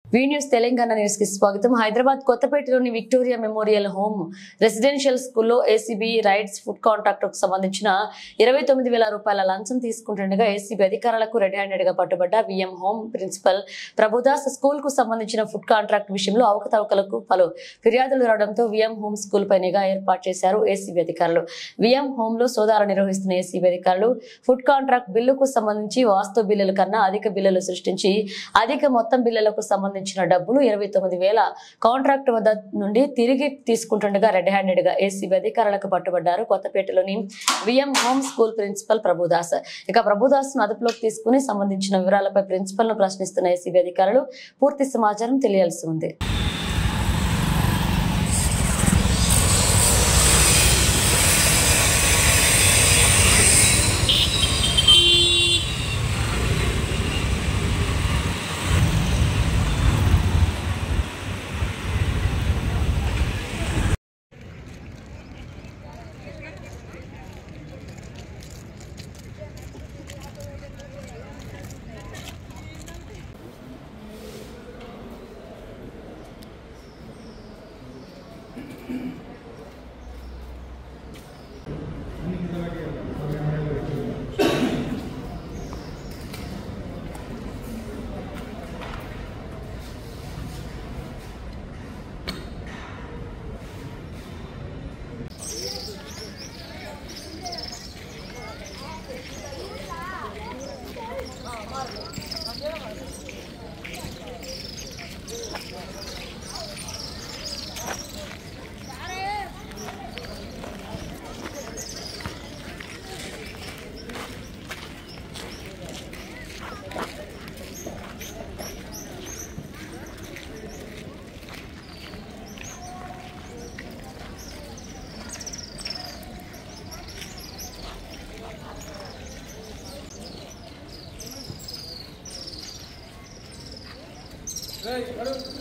V news Telangana news కి స్వాగతం హైదరాబాద్ కొత్తపేటలోని విక్టోరియా మెమోరియల్ హోమ్ రెసిడెన్షియల్ స్కూల్లో ఏసీబీ రైట్స్ ఫుడ్ కాంట్రాక్టర్ కు సంబంధించిన ఇరవై తొమ్మిది వేల రూపాయల లంచం తీసుకుంటుండగా ఏసీబీ అధికారులకు రెడ్ హ్యాండెడ్ గా పట్టుబడ్డ VM home principal Prabhudas school కు సంబంధించిన ఫుడ్ కాంట్రాక్ట్ విషయంలో అవకతవకలకు పలు ఫిర్యాదులు రావడంతో విఎం హోమ్ స్కూల్ పై నిఘా ఏర్పాటు చేశారు ఏసీబీ అధికారులు విఎం హోమ్ లో సోదాలు నిర్వహిస్తున్న ఏసీబీ అధికారులు ఫుడ్ కాంట్రాక్ట్ బిల్లుకు సంబంధించి వాస్తు బిల్లుల కన్నా అధిక బిల్లులు సృష్టించి అధిక మొత్తం బిల్లులకు సంబంధించిన డబ్బులు ఇరవై తొమ్మిది వేల కాంట్రాక్ట్ వద్ద నుండి తిరిగి తీసుకుంటుండగా రెడ్ హ్యాండెడ్ గా ఏసీబీ అధికారులకు పట్టుబడ్డారు కొత్తపేటలోని VM home school principal Prabhudas ఇక ప్రభుదాస్ ను అదుపులోకి తీసుకుని సంబంధించిన వివరాలపై ప్రిన్సిపల్ ను ప్రశ్నిస్తున్న ఏసీబీ అధికారులు పూర్తి సమాచారం తెలియాల్సి ఉంది రేయ్, నడు.